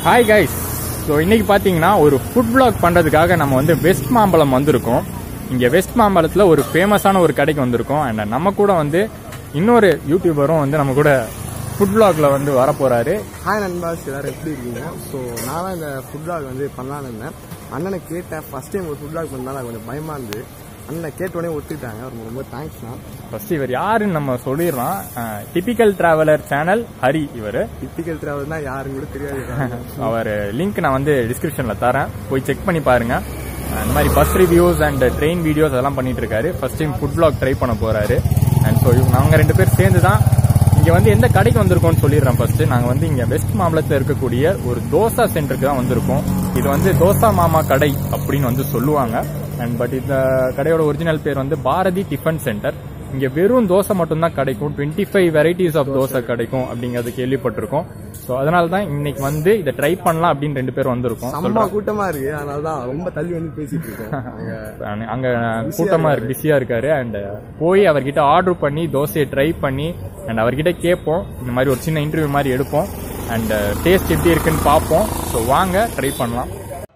Hi guys so இன்னைக்கு பார்த்தீங்கன்னா ஒரு ஃபுட் vlog பண்ணுறதுக்காக நம்ம வந்து வெஸ்ட் மாம்பலம் வந்திருக்கோம் இங்கே வெஸ்ட் மாம்பலத்தில் ஒரு ஃபேமஸான ஒரு கடைக்கு வந்திருக்கோம் அண்ட் நம்ம கூட வந்து இன்னொரு யூடியூபரும் வந்து நம்ம கூட ஃபுட் vlogல வந்து வர போறாரு ஹாய் நண்பாஸ் எல்லாரும் எப்படி இருக்கீங்க ஸோ நான் தான் இந்த ஃபுட் ப்ளாக் வந்து பண்ணலான்னு இருந்தேன் அண்ணனை கேட்டேன் ஃபர்ஸ்ட் டைம் ஒரு ஃபுட் ப்ளாக் பண்ணால் எனக்கு கொஞ்சம் பயமாக இருந்தது அண்ணனை கேட்ட உடனே ஒத்துக்கிட்டாங்க ரொம்ப ரொம்ப தேங்க்ஸ்ண்ணா ஃபர்ஸ்ட் இவர் யாருன்னு நம்ம சொல்லிடலாம் டிபிக்கல் டிராவலர் சேனல் ஹரி இவர் டிப்பிக்கல் டிராவல்னா யாருன்னு கூட தெரியாது அவர் லிங்க் நான் வந்து டிஸ்கிரிப்ஷனில் தரேன் போய் செக் பண்ணி பாருங்க அஹ் இந்த மாதிரி bus reviews and train videos அதெல்லாம் பண்ணிட்டு இருக்காரு first time food vlog try பண்ண போறாரு அண்ட் ஸோ நாங்கள் ரெண்டு பேர் சேர்ந்து தான் இங்கே வந்து எந்த கடைக்கு வந்திருக்கோம்னு சொல்லிடுறேன் ஃபர்ஸ்ட் நாங்கள் வந்து இங்கே வெஸ்ட் மாம்பலத்தில் இருக்கக்கூடிய ஒரு தோசா சென்டருக்கு தான் வந்திருக்கோம் இது வந்து தோசா மாமா கடை அப்படின்னு வந்து சொல்லுவாங்க அண்ட் பட் இந்த கடையோட ஒரிஜினல் பேர் வந்து பாரதி டிஃபன் சென்டர் இங்க வெறும் தோசை மட்டும்தான் கிடைக்கும் twenty five varieties of dosa கிடைக்கும் அப்படிங்கறது கேள்விப்பட்டிருக்கோம் ஸோ அதனால தான் இன்னைக்கு வந்து இதை ட்ரை பண்ணலாம் அப்படின்னு ரெண்டு பேர் வந்திருக்கோம் செம்ம கூட்டமா இருக்கு அதனால தான் ரொம்ப தள்ளி வந்து பேசிட்டு இருக்கோம் அங்க அங்க கூட்டமா இருக்கு பிஸியா இருக்காரு அண்ட் போய் அவர்கிட்ட ஆர்டர் பண்ணி தோசையை ட்ரை பண்ணி அண்ட் அவர்கிட்ட கேட்போம் இந்த மாதிரி ஒரு சின்ன இன்டர்வியூ மாதிரி எடுப்போம் அண்ட் டேஸ்ட் எப்படி இருக்குன்னு பார்ப்போம் ஸோ வாங்க ட்ரை பண்ணலாம்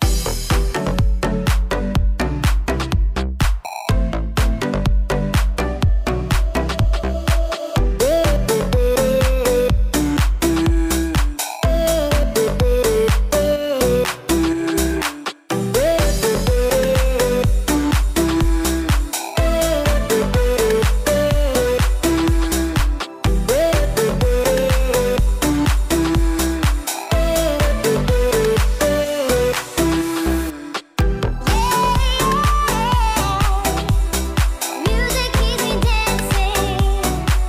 Music keeps me dancing.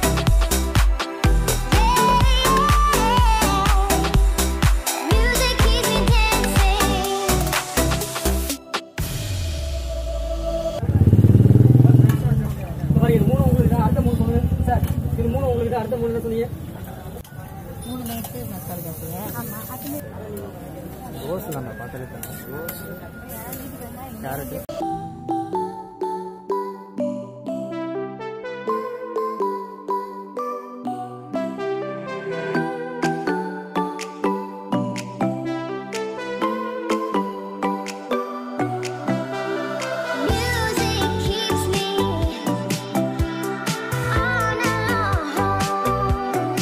Music keeps me dancing. இந்த மாதிரி இது மூணு உங்களுக்கு தான், அடுத்த மூணு சொல்லுங்க சார் இது மூணு உங்களுக்கு தான், அடுத்த மூணு என்ன சொன்னீங்க ரோஸ் தான் பார்த்தாலே rose carrot Music keeps me on alone.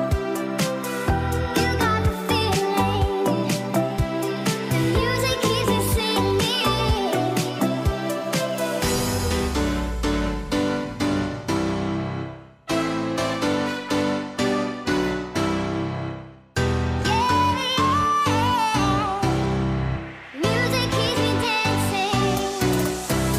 You got the feeling. The music keeps me singing. Music keeps me dancing.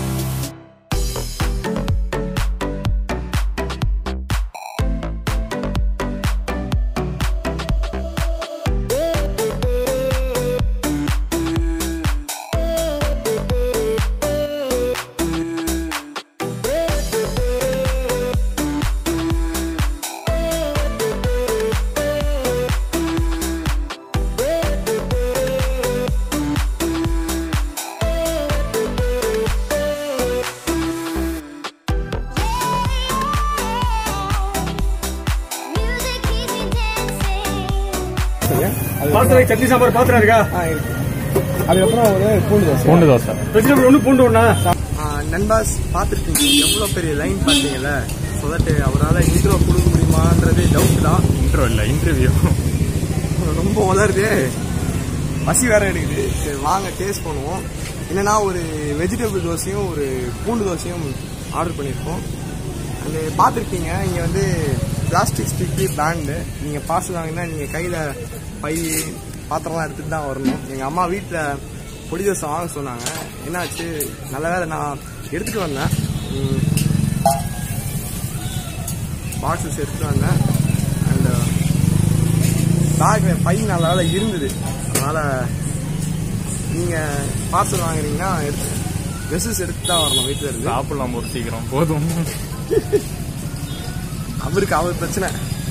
Music keeps me dancing. பாத்திரம் சட்னி சாம்பார் பாத்திரம் இருக்கா ஆ இருக்கு அதுக்கப்புறம் ஒரு பூண்டு தோசை பூண்டு தோசை வெஜிடபிள் ஒன்று பூண்டு ஒண்ணா ஆ, நண்பாஸ் பார்த்துருக்கீங்க எவ்வளோ பெரிய லைன் பார்த்தீங்கல்ல ஸோ தட் அவரால் இன்ட்ரோ கொடுக்க முடியுமான்றது டவுட் தான் இன்ட்ரோ இல்லை இன்டர்வியூ ரொம்ப உலருது பசி வேற எடுக்குது சரி வாங்க டேஸ்ட் பண்ணுவோம் என்னன்னா ஒரு வெஜிடபிள் தோசையும் ஒரு பூண்டு தோசையும் ஆர்டர் பண்ணியிருக்கோம் அது பார்த்துருக்கீங்க இங்கே வந்து பிளாஸ்டிக் ஸ்டிக்கு பேண்டு நீங்கள் பார்சல் வாங்கினா நீங்கள் கையில் பை பாத்திரம்லாம் எடுத்துகிட்டு தான் வரணும் எங்கள் அம்மா வீட்டில் பொடி தோசை வாங்க சொன்னாங்க என்னாச்சு நல்ல வேளை நான் எடுத்துகிட்டு வந்தேன் பாக்ஸஸ் எடுத்துகிட்டு வந்தேன் அண்ட் பேக்ல பை நல்ல வேலை இருந்தது அதனால நீங்க பார்சல் வாங்குறீங்கன்னா எடுத்து ட்ரெஸ்ஸஸ் எடுத்து தான் வரணும் வீட்டுல இருந்து சாப்பிடலாம் ஒரு சீக்கிரம் போதும் அவருக்கு அவர் பிரச்சனை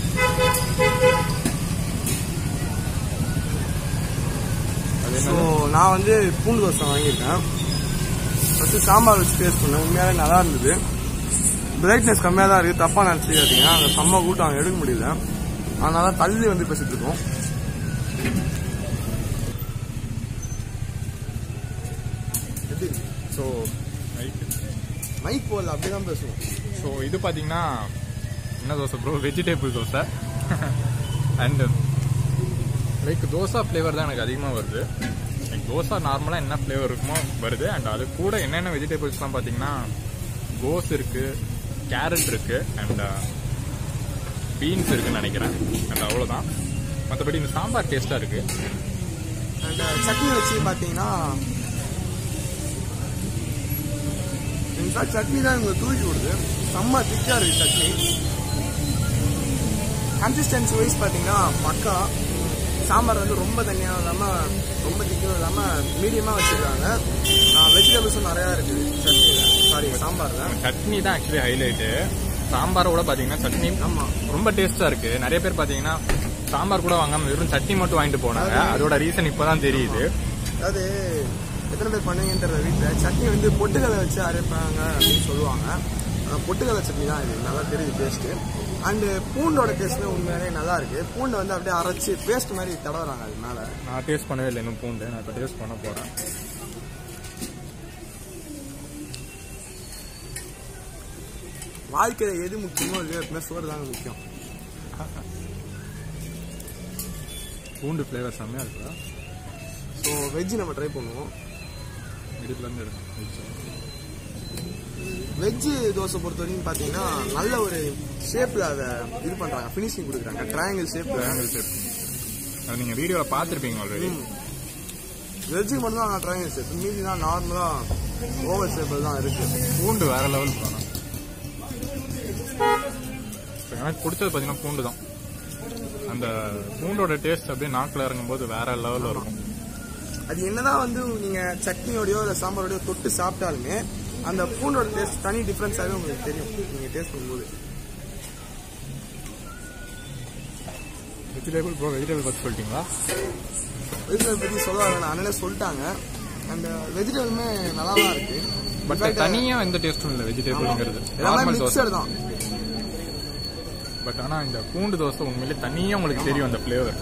ஸோ நான் வந்து பூண்டு தோசை வாங்கியிருக்கேன் ஃபஸ்ட்டு சாம்பார் வச்சு டேஸ்ட் பண்ணேன் உண்மையாவே நல்லா இருந்தது பிரைட்னஸ் கம்மியாக தான் இருக்குது தப்பாக நினச்சிக்காதீங்க அங்கே செம்ம கூட்டம் அங்கே எடுக்க முடியல அதனால தள்ளி வந்து பேசிட்டு இருக்கோம் எப்படி இருக்கு ஸோ ரைட் மைக் போடல அப்படியே தான் பேசுவோம் ஸோ இது பார்த்தீங்கன்னா என்ன dosa bro vegetable dosa and like dosa flavour தான் எனக்கு அதிகமாக வருது லைக் தோசா நார்மலாக என்ன ஃப்ளேவர் இருக்குமோ வருது அண்ட் அது கூட என்னென்ன வெஜிடபிள்ஸ்லாம் பார்த்தீங்கன்னா கோஸ் இருக்குது கேரட் இருக்குது அண்ட் பீன்ஸ் இருக்குன்னு நினைக்கிறேன் அண்ட் அவ்வளோதான் மற்றபடி இந்த சாம்பார் டேஸ்ட்டாக இருக்குது அண்ட் சட்னி வச்சு பார்த்தீங்கன்னா இன்ஃபேக்ட் சட்னி தான் இவங்க தூக்கி விடுது செம்ம திக்காக இருக்குது சட்னி கன்சிஸ்டன்சி வைஸ் பார்த்தீங்கன்னா பக்கா சாம்பார் வந்து ரொம்ப தண்ணியாக இல்லாமல் ரொம்ப திக்கும் இல்லாமல் மீடியமாக வச்சுருக்காங்க வெஜிடபிள்ஸும் நிறையா இருக்குது சட்னியில் சாரி சாம்பாரில் சட்னி தான் ஆக்சுவலி ஹைலைட்டு சாம்பாரோட பார்த்தீங்கன்னா சட்னி ஆமாம் ரொம்ப டேஸ்டா இருக்கு நிறைய பேர் பாத்தீங்கன்னா சாம்பார் கூட வாங்காம வெறும் சட்னி மட்டும் வாங்கிட்டு போனாங்க அதோட ரீசன் இப்பதான் தெரியுது அதாவது எத்தனை பேர் பண்ணுவீங்கன்ற வீட்டில் சட்னி வந்து பொட்டுக்கடலை வச்சு அரைப்பாங்க அப்படின்னு சொல்லுவாங்க ஆனா, பொட்டுக்கடலை சட்னி தான் இது நல்லா தெரியுது டேஸ்ட்டு அண்டு பூண்டோட டேஸ்ட்டுமே உண்மையாலே நல்லா இருக்கு பூண்டை வந்து அப்படியே அரைச்சி பேஸ்ட் மாதிரி தடவுறாங்க அது மேலே நான் டேஸ்ட் பண்ணவே இல்லை இன்னும் பூண்டு நான் இப்போ டேஸ்ட் பண்ண போறேன் வாழ்க்கையில் எது முக்கியமோ இல்லையோ எப்பவுமே சோறு தாங்க முக்கியம் பூண்டு ஃப்ளேவர் செம்மையா இருக்குதா ஸோ வெஜ்ஜு நம்ம ட்ரை பண்ணுவோம் இடுப்புல இருந்து எடுக்கணும் வெஜ்ஜு தோசை பொறுத்த வரைக்கும் பார்த்தீங்கன்னா நல்ல ஒரு ஷேப்பில் அதை இது பண்ணுறாங்க ஃபினிஷிங் கொடுக்குறாங்க ட்ரையாங்கிள் ஷேப்பில் Triangle shape. அது நீங்க வீடியோல பாத்திருப்பீங்க ஆல்ரெடி வெஜ்ஜுக்கு மட்டும் தான் ட்ரையாங்கிள் ஷேப் மீதி தான் நார்மலாக ஓவர் ஷேப்பில் தான் இருக்குது பூண்டு வேற லெவல் போனோம் எனக்கு பிடிச்சது பார்த்தீங்கன்னா பூண்டு தான் அந்த பூண்டோட டேஸ்ட் அப்படியே நாக்கில் இறங்கும்போது வேற லெவலில் இருக்கும் அது என்னதான் வந்து நீங்க சட்னியோடயோ இல்லை சாம்பாரோடயோ தொட்டு சாப்பிட்டாலுமே அந்த பூண்டோட டேஸ்ட் தனி டிஃப்ரென்ஸாகவே உங்களுக்கு தெரியும் நீங்க டேஸ்ட் பண்ணும்போது வெஜிடபிள் ப்ரோ வெஜிடபிள் பற்றி சொல்லிட்டீங்களா வெஜிடபிள் பத்தி சொல்ல வேணாம் அண்ணனே சொல்லிட்டாங்க அந்த வெஜிடபிளுமே நல்லா தான் இருக்கு பட் In fact, தனியா எந்த டேஸ்டும் இல்லை வெஜிடபிள்ங்கிறது எல்லாமே நார்மல் தோசை மிக்சர் தான் பட் ஆனா இந்த பூண்டு தோசை உண்மையிலே தனியா உங்களுக்கு தெரியும் அந்த ஃப்ளேவர்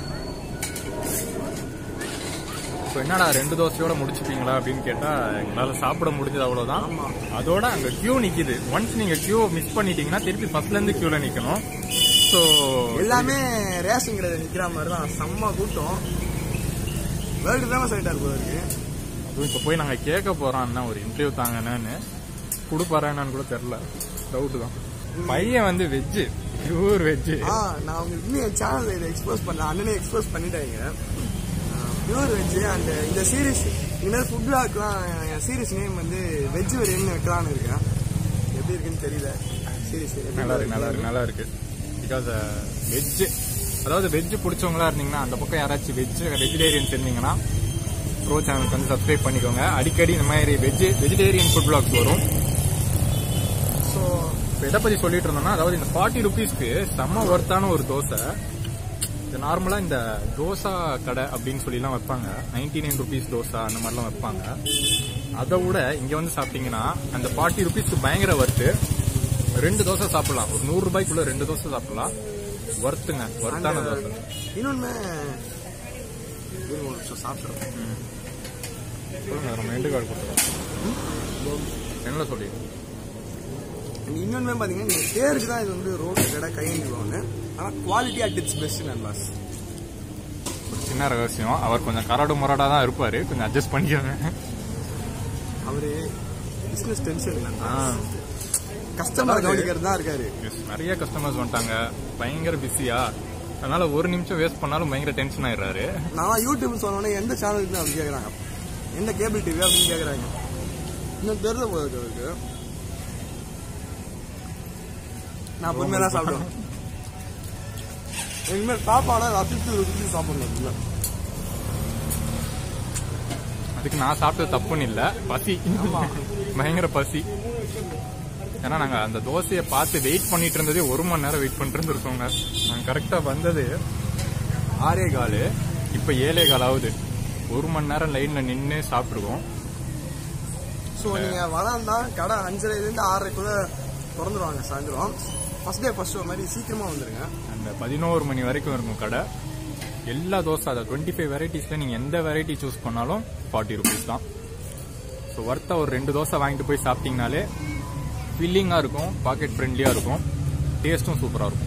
இப்போ என்னடா ரெண்டு தோசையோட முடிச்சுப்பீங்களா அப்படின்னு கேட்டா எங்களால சாப்பிட முடிஞ்சது அவ்வளவுதான் ஆமா. அதோட அங்க கியூ நிக்குது ஒன்ஸ் நீங்க கியூ மிஸ் பண்ணிட்டீங்கன்னா திருப்பி ஃபர்ஸ்ட்ல இருந்து கியூல நிக்கணும் ஸோ எல்லாமே ரேஷன் கடையில் நிக்கிற மாதிரி தான் செம்ம கூட்டம் வேர்ல்டு ஃபேமஸ் ஆகிட்டார் போல இருக்கு அதுவும் இப்போ போய் நாங்க கேட்க போறோம் அண்ணா ஒரு இன்டர்வியூ தாங்கன்னு கொடுப்பாரான்னு கூட தெரியல டவுட் தான் பையன் வந்து வெஜ்ஜு பியூர் வெஜ்ஜு ஆ நான் உங்களுக்கு இன்னும் என் சேனலில் இதை எக்ஸ்போஸ் பண்ணேன் அண்ணனே எக்ஸ்போஸ் பண்ணிட்டாங்க பியூர் வெஜ் அண்ட் இந்த சீரிஸ் இனிமேல் ஃபுட் பிளாக்லாம் என் சீரிஸ் நேம் வந்து வெஜ் வெரியன்னு வைக்கலான்னு இருக்கேன் எப்படி இருக்குன்னு தெரியல சீரிஸ் நல்லா இருக்கு நல்லா இருக்கு நல்லா இருக்கு பிகாஸ் வெஜ் அதாவது வெஜ் பிடிச்சவங்களா இருந்தீங்கன்னா அந்த பக்கம் யாராச்சும் வெஜ் வெஜிடேரியன்ஸ் இருந்தீங்கன்னா ப்ரோ சேனலுக்கு வந்து சப்ஸ்கிரைப் பண்ணிக்கோங்க அடிக்கடி இந்த மாதிரி வெஜ் வெஜிடேரியன் ஃபுட் பிளாக்ஸ் வரும் ஸோ இப்போ எதை பத்தி சொல்லிட்டு இருந்தோம்னா அதாவது இந்த ஃபார்ட்டி ருபீஸ்க்கு செம்ம ஒர்த்தான ஒரு தோசை இது நார்மலா இந்த தோசா கடை அப்படின்னு சொல்லிலாம் வைப்பாங்க நைன்டி நைன் ருபீஸ் தோசை அந்த மாதிரிலாம் வைப்பாங்க அதை விட இங்க வந்து சாப்பிட்டீங்கன்னா அந்த ஃபார்ட்டி ருபீஸ்க்கு பயங்கர ஒர்த்து ரெண்டு தோசை சாப்பிடலாம் ஒரு நூறு ரூபாய்க்குள்ள ரெண்டு தோசை சாப்பிடலாம் ஒர்த்துங்க ஒர்த்தான தோசை இன்னொன்று இருங்க ஒரு நிமிஷம் சாப்பிட்றேன் சொல்லுங்க நம்ம எண்டு கார்டு கொடுத்துருவோம் என்ன சொல்லி இன்னொன்று பார்த்தீங்கன்னா நீங்கள் பேருக்கு தான் இது வந்து ரோடு கடை கையெழுவாங்க ஆனால் குவாலிட்டி அட் இட்ஸ் பெஸ்ட் நண்பாஸ் சின்ன ரகசியம் அவர் கொஞ்சம் கரடு முரடா தான் இருப்பாரு கொஞ்சம் அட்ஜஸ்ட் பண்ணிக்கோங்க அவரு பிஸ்னஸ் டென்ஷன் ஆ. கஸ்டமர் கவனிக்கிறது தான் இருக்காரு Yes, நிறைய கஸ்டமர்ஸ் வந்துட்டாங்க பயங்கர பிஸியா அதனால ஒரு நிமிஷம் வேஸ்ட் பண்ணாலும் பயங்கர டென்ஷன் ஆயிடுறாரு நான் யூடியூப் சொன்னோன்னே எந்த சேனலுக்கு அப்படி கேட்குறாங்க எந்த கேபிள் டிவி அப்படின்னு கேட்குறாங்க இன்னும் தெரிஞ்ச போல இருக்கு அவருக்கு நான் பொறுமையாக தான் சாப்பிடுவேன் இனிமேல் சாப்பாடை ரசித்து ருசித்து சாப்பிடணும் இல்லை அதுக்கு நான் சாப்பிட்டது தப்புன்னு இல்ல பசி பயங்கர பசி ஏன்னா நாங்க அந்த தோசையை பார்த்து வெயிட் பண்ணிட்டு இருந்ததே ஒரு மணி நேரம் வெயிட் பண்ணிட்டு இருந்திருக்கோங்க நாங்க கரெக்டா வந்தது ஆறே காலு இப்ப ஏழே கால் ஆகுது ஒரு மணி நேரம் லைன்ல நின்று சாப்பிடுவோம் ஸோ நீங்கள் வளர்ந்தா கடை அஞ்சரைலேருந்து ஆறரைக்குள்ளே திறந்துருவாங்க சாயந்தரம் ஃபர்ஸ்ட் டே ஃபர்ஸ்ட் ஷோ மாதிரி சீக்கிரமாக வந்துருங்க அந்த பதினோரு மணி வரைக்கும் இருக்கும் கடை எல்லா தோசை அதை டுவெண்ட்டி ஃபைவ் வெரைட்டிஸ்ல நீங்க எந்த வெரைட்டி சூஸ் பண்ணாலும் ஃபார்ட்டி ருபீஸ் தான் ஸோ ஒர்த்தாக ஒரு ரெண்டு தோசை வாங்கிட்டு போய் சாப்பிட்டீங்கனாலே ஃபில்லிங்காக இருக்கும் பாக்கெட் ஃப்ரெண்ட்லியாக இருக்கும் டேஸ்ட்டும் சூப்பராக இருக்கும்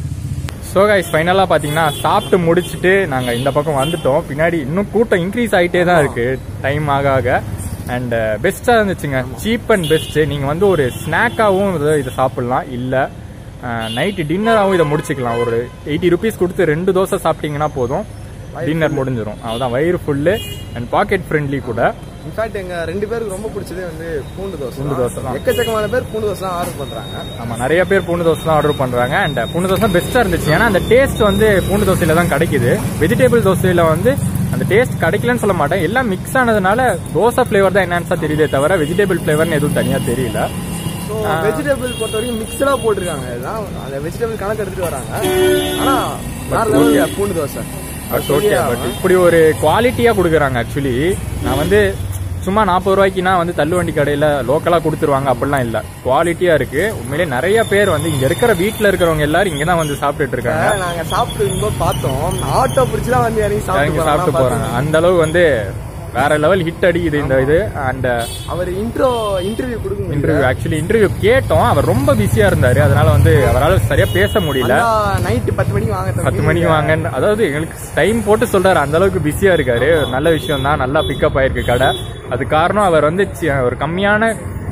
ஸோ கைஸ் ஃபைனலாக பார்த்தீங்கன்னா சாப்பிட்டு முடிச்சுட்டு நாங்கள் இந்த பக்கம் வந்துட்டோம் பின்னாடி இன்னும் கூட்டம் இன்க்ரீஸ் ஆகிட்டே தான் இருக்குது டைம் ஆக ஆக அண்ட் பெஸ்ட்டாக இருந்துச்சுங்க சீப் அண்ட் பெஸ்ட்டு நீங்கள் வந்து ஒரு ஸ்நாக்காகவும் இதை இதை சாப்பிட்லாம் இல்லை நைட்டு டின்னராகவும் இதை முடிச்சுக்கலாம் ஒரு எயிட்டி ருபீஸ் கொடுத்து ரெண்டு தோசை சாப்பிட்டீங்கன்னா போதும் டின்னர் முடிஞ்சிடும் அதுதான் வயிறு ஃபுல்லு அண்ட் பாக்கெட் ஃப்ரெண்ட்லி கூட இன்ஃபேக்ட் எங்க ரெண்டு பேருக்கு ரொம்ப பிடிச்சதே வந்து பூண்டு தோசை பூண்டு தோசை தான். எக்கச்சக்கமான பேர் பூண்டு தோசை தான் ஆர்டர் பண்றாங்க ஆமாம் நிறைய பேர் பூண்டு தோசை தான் ஆர்டர் பண்ணுறாங்க அண்ட் பூண்டு தோசை பெஸ்ட்டாக இருந்துச்சு ஏன்னா அந்த டேஸ்ட் வந்து பூண்டு தோசையில் தான் கிடைக்குது வெஜிடபிள் தோசையில் வந்து அந்த டேஸ்ட் கிடைக்கலன்னு சொல்ல மாட்டேன் எல்லாம் மிக்ஸ் ஆனதுனால தோசை ஃப்ளேவர் தான் என்னன்னு தெரியுதே தவிர வெஜிடபிள் ஃப்ளேவர்னு எதுவும் தனியாக தெரியல ஸோ வெஜிடபிள் பொறுத்த வரைக்கும் மிக்சடாக போட்டிருக்காங்க இதுதான் அந்த வெஜிடபிள் கணக்கு எடுத்துட்டு வராங்க ஆனா வேற level பூண்டு தோசை பட் ஓகே பட் இப்படி ஒரு குவாலிட்டியாக கொடுக்குறாங்க ஆக்சுவலி நான் வந்து சும்மா நாற்பது ரூபாய்க்குனா வந்து தள்ளுவண்டி கடையில் லோக்கலாக கொடுத்துருவாங்க அப்படிலாம் இல்லை குவாலிட்டியாக இருக்கு உண்மையிலே நிறைய பேர் வந்து இங்கே இருக்கிற வீட்டில் இருக்கிறவங்க எல்லாரும் இங்கே தான் வந்து சாப்பிட்டுட்டு இருக்காங்க நாங்க சாப்பிட்டு இருக்கும்போது பார்த்தோம் ஆட்டோ பிடிச்சுதான் வந்து இறங்கி இறங்கி சாப்பிட்டு சாப்பிட்டு போறாங்க அந்த அளவு வந்து வேற லெவல் ஹிட் அடிக்குது இந்த இது அண்ட் அவர் இன்ட்ரோ இன்டர்வியூ கொடுக்க முடியல இன்டர்வியூ ஆக்சுவலி இன்டர்வியூ கேட்டோம் அவர் ரொம்ப பிஸியா இருந்தாரு அதனால வந்து அவரால் சரியா பேச முடியல நைட்டு பத்து மணிக்கு வாங்க தம்பி. பத்து மணிக்கு வாங்க அதாவது எங்களுக்கு டைம் போட்டு சொல்றாரு அந்த அளவுக்கு பிஸியா இருக்காரு நல்ல விஷயம் தான் நல்லா பிக்கப் ஆயிருக்கு கடை அது காரணம் அவர் வந்து சி- ஒரு கம்மியான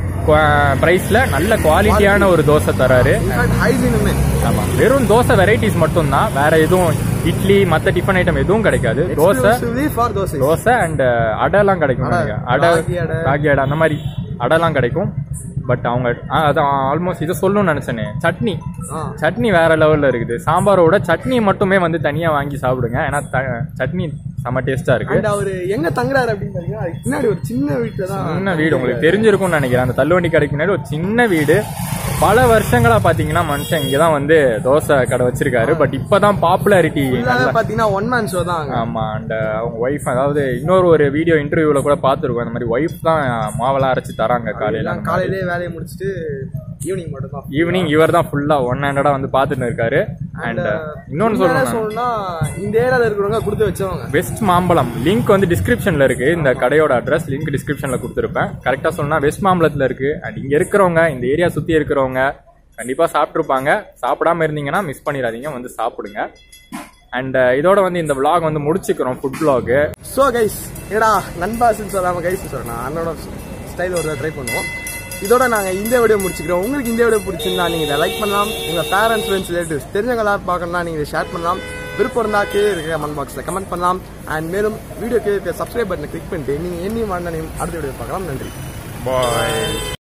பிரைஸ்ல நல்ல குவாலிட்டியான ஒரு தோசை தராரு இன்ஃபேக்ட் ஹைஜீனுமே ஆமா வெறும் தோசை வெரைட்டிஸ் மட்டும் தான் வேற எதுவும் இட்லி மத்த டிஃபன் ஐட்டம் எதுவும் கிடைக்காது தோசை ஃபார் தோசை தோசை அண்ட் அடைலாம் கிடைக்கும் அடை, நினைக்கிறேன். அடை ராகி அடை. ராகி அடை அந்த மாதிரி அடைலாம் கிடைக்கும் பட் அவங்க ஆ, அதான் ஆல்மோஸ்ட் இதை சொல்லணும்னு நினைச்சேனே சட்னி ஆ. சட்னி வேற லெவல்ல இருக்குது சாம்பாரோட சட்னி மட்டுமே வந்து தனியா வாங்கி சாப்பிடுங்க ஏன்னா த- சட்னி செம டேஸ்டா இருக்கு அண்ட் அவரு எங்க தங்குறாரு அப்படின்னு பாத்தீங்கன்னா அதுக்கு பின்னாடி ஒரு சின்ன வீட்டுல தான் சின்ன வீடு உங்களுக்கு தெரிஞ்சிருக்கும்னு நினைக்கிறேன் அந்த தள்ளுவண்டி கடைக்கு முன்னாடி ஒரு சின்ன வீடு பல வருஷங்களா பாத்தீங்கன்னா மனுஷன் இங்கதான் வந்து தோசை கடை வச்சிருக்காரு பட் இப்பதான் பாப்புலாரிட்டி ஃபுல்லாவே பாத்தீங்கன்னா ஒன் மேன் ஷோ தான் அங்க. ஆமா அண்ட் அவங்க ஒய்ஃப் அதாவது இன்னொரு ஒரு வீடியோ இன்டர்வியூல கூட பார்த்துருக்கோம் இந்த மாதிரி ஒய்ஃப் தான் மாவெல்லாம் அரைச்சு தராங்க காலையில எல்லாம் காலையிலேயே வேலையை முடிச்சுட்டு ஈவினிங் மட்டும் தான் ஈவினிங் இவர் தான் ஃபுல்லா ஒன் ஹேண்டடா வந்து பார்த்துட்டு இருக்காரு அண்ட் இன்னொன்னு சொல்லணும் சொல்லணும்னா இந்த ஏரியால இருக்கிறவங்க கொடுத்து வச்சவங்க வெஸ்ட் மாம்பலம் லிங்க் வந்து டிஸ்கிரிப்ஷன்ல இருக்கு இந்த கடையோட அட்ரஸ் லிங்க் டிஸ்கிரிப்ஷன்ல கொடுத்துருப்பேன் கரெக்டா சொன்னா வெஸ்ட் மாம்பலத்துல இருக்கு அண்ட் இங்க இருக்கிறவங்க இந்த ஏரியா சுத்தி இருக்கிறவங்க கண்டிப்பா சாப்பிட்டுருப்பாங்க சாப்பிடாம இருந்தீங்கன்னா மிஸ் பண்ணிடாதீங்க வந்து சாப்பிடுங்க அண்ட் இதோட வந்து இந்த vlog வந்து முடிச்சுக்கிறோம் ஃபுட் vlog ஸோ கைஸ் ஏடா நண்பாஸ்ன்னு சொல்லாம கைஸ் சொல்றேன் அண்ணனோட ஸ்டைல் ஒரு ட்ரை பண்ணுவோம் இதோட நாங்க இந்த வீடியோ முடிச்சுக்கிறோம் உங்களுக்கு இந்த வீடியோ பிடிச்சிருந்தா நீங்க இதை லைக் பண்ணலாம் உங்க பேரண்ட்ஸ் ஃப்ரெண்ட்ஸ் ரிலேட்டிவ்ஸ் தெரிஞ்சவங்க எல்லாரும் பார்க்கணும்னா நீங்க இதை ஷேர் பண்ணலாம் விருப்பம் இருந்தா கீழே இருக்க கமெண்ட் பாக்ஸ்ல கமெண்ட் பண்ணலாம் அண்ட் மேலும் வீடியோ கீழே இருக்க சப்ஸ்கிரைப் பட்டனை கிளிக் பண்ணிட்டு நீங்க என்னையும் அண்ணனையும் அடுத்த வீடியோ பார்க்கலாம் நன்றி பாய்